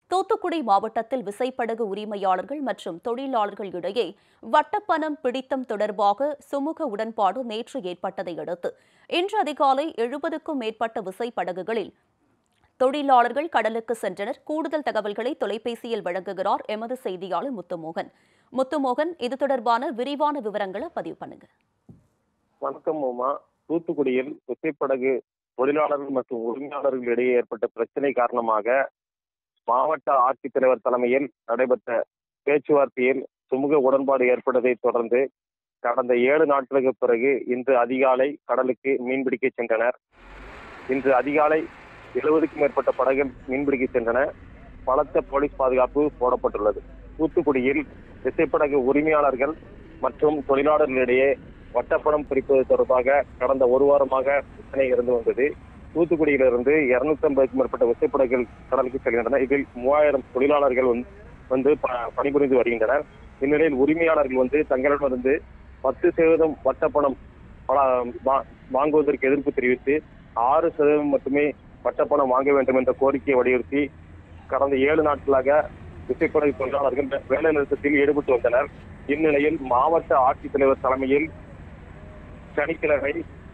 தூத்துக்குடி மாவட்டத்தில் விசைப்படகு உரிமையாளர்கள் மற்றும் தொழிலாளர்கள் இடையே வட்டப்பணம் பிடித்தம் தொடர்பாக சுமூக உடன்பாடு நேற்று ஏற்பட்டதை அடுத்து இன்று அதிகாலை எழுபதுக்கும் மேற்பட்ட விசைப்படகுகளில் தொழிலாளர்கள் கடலுக்கு சென்றனர் கூடுதல் தகவல்களை தொலைபேசியில் வழங்குகிறார் எமது செய்தியாளர் முத்துமோகன் முத்துமோகன் இது தொடர்பான விரிவான விவரங்களை பதிவு பண்ணுங்க வணக்கம் உமா தூத்துக்குடியில் விசைப்படகு தொழிலாளர்கள் மற்றும் உரிமையாளர்கள் இடையே ஏற்பட்ட பிரச்சனை காரணமாக மாவட்ட ஆட்சித்தலைவர் தலைமையில் நடைபெற்ற பேச்சுவார்த்தையில் சுமூக உடன்பாடு ஏற்பட்டதை தொடர்ந்து கடந்த ஏழு நாட்களுக்கு பிறகு இன்று அதிகாலை கடலுக்கு மீன்பிடிக்க சென்றனர் இன்று அதிகாலை எழுபதுக்கும் மேற்பட்ட படகுகள் மீன்பிடிக்க சென்றன பலத்த போலீஸ் பாதுகாப்பு போடப்பட்டுள்ளது தூத்துக்குடியில் விசைப்படகு உரிமையாளர்கள் மற்றும் தொழிலாளர்களிடையே வட்டப்படம் பிரிப்பது தொடர்பாக கடந்த ஒரு வாரமாக பிரச்சனை இருந்து வந்தது தூத்துக்குடியிலிருந்து இருநூத்தி ஐம்பதுக்கும் மேற்பட்ட விசைப்படகுகள் கடலுக்கு செல்கின்றன இதில் மூவாயிரம் தொழிலாளர்கள் வந்து- வந்து ப- பணிபுரிந்து வருகின்றனர் இந்நிலையில் உரிமையாளர்கள் வந்து தங்களிடமிருந்து பத்து சதவீதம் வட்டப்பணம் பல- வா- வாங்குவதற்கு எதிர்ப்பு தெரிவித்து ஆறு சதவீதம் மட்டுமே வட்டப்பணம் வாங்க வேண்டும் என்ற கோரிக்கையை வலியுறுத்தி கடந்த ஏழு நாட்களாக விசைப்படகு தொழிலாளர்கள் வே- வேலை நிறுத்தத்தில் ஈடுபட்டு வந்தனர் இந்நிலையில் மாவட்ட ஆட்சித்தலைவர் தலைமையில் சனிக்கிழமை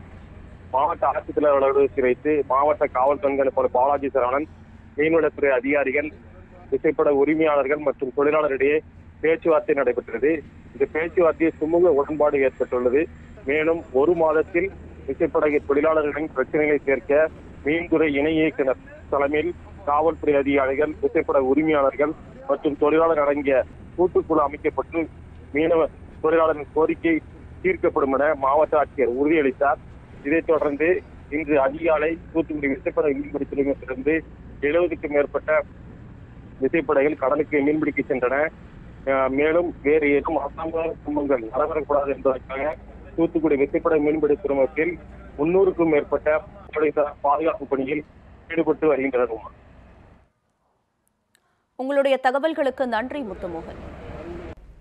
மாவட்ட ஆட்சித்தலைவர் அலுவலகத்தில் வைத்து மாவட்ட காவல் கண்காணிப்பாளர் பாலாஜி சரவணன் மீன்வளத்துறை அதிகாரிகள் விசைப்படகு உரிமையாளர்கள் மற்றும் தொழிலாளரிடையே பேச்சுவார்த்தை நடைபெற்றது இந்த பேச்சுவார்த்தையில் சுமூக உடன்பாடு ஏற்பட்டுள்ளது மேலும் ஒரு மாதத்தில் விசைப்படகு தொழிலாளர்களின் பிரச்சனைகளை சேர்க்க மீன்துறை இணை இயக்குனர் தலைமையில் காவல்துறை அதிகாரிகள் விசைப்படகு உரிமையாளர்கள் மற்றும் தொழிலாளர் அடங்கிய கூட்டுக்குழு அமைக்கப்பட்டு மீனவ தொழிலாளரின் கோரிக்கை தீர்க்கப்படும் என மாவட்ட ஆட்சியர் உறுதியளித்தார் இதைத் தொடர்ந்து இன்று அதிகாலை தூத்துக்குடி விசைப்படகு மீன்பிடி துறைமுகத்திலிருந்து எழுபதுக்கும் மேற்பட்ட விசைப்படகுகள் கடலுக்கு மீன்பிடிக்க சென்றன அஹ் மேலும் வேறு ஏதும் அசாங்க கும்பங்கள் நடைபெறக்கூடாது என்பதற்காக தூத்துக்குடி விசைப்படகு மீன்பிடி துறைமுகத்தில் முன்னூறுக்கும் மேற்பட்ட போலீசார் பாதுகாப்பு பணியில் ஈடுபட்டு வருகின்றனர் உமா. உங்களுடைய தகவல்களுக்கு நன்றி முத்துமோகன்